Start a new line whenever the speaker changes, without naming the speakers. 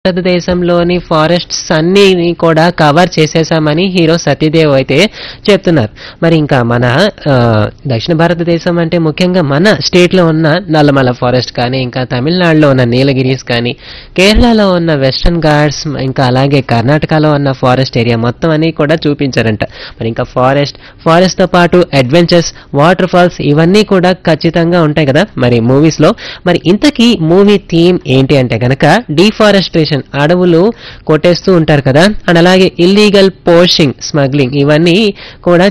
భారతదేశంలోని ఫారెస్ట్స్ అన్ని కూడా కవర్ చేసేసామని హీరో సతీదేవ్ అయితే చెప్తున్నారు మరి ఇంకా మన ఆ, దక్షిణ భారతదేశం అంటే ముఖ్యంగా మన స్టేట్ లో ఉన్న నల్లమల ఫారెస్ట్ కానీ ఇంకా తమిళనాడులో ఉన్న నీలగిరీస్ కానీ కేరళలో ఉన్న వెస్టర్న్ ఘాట్స్ ఇంకా అలాగే కర్ణాటకలో ఉన్న ఫారెస్ట్ ఏరియా మొత్తం అని కూడా చూపించారంట మరి ఇంకా ఫారెస్ట్ ఫారెస్ట్ తో పాటు అడ్వెంచర్స్ వాటర్ ఫాల్స్ ఇవన్నీ కూడా ఖచ్చితంగా ఉంటాయి కదా మరి మూవీస్ లో మరి ఇంతకీ మూవీ థీమ్ ఏంటి అంటే గనక డిఫారెస్ట్రేషన్ అడవులు కొట్టేస్తూ ఉంటారు కదా అండ్ అలాగే ఇల్లీగల్ పోషింగ్ స్మగ్లింగ్ ఇవన్నీ కూడా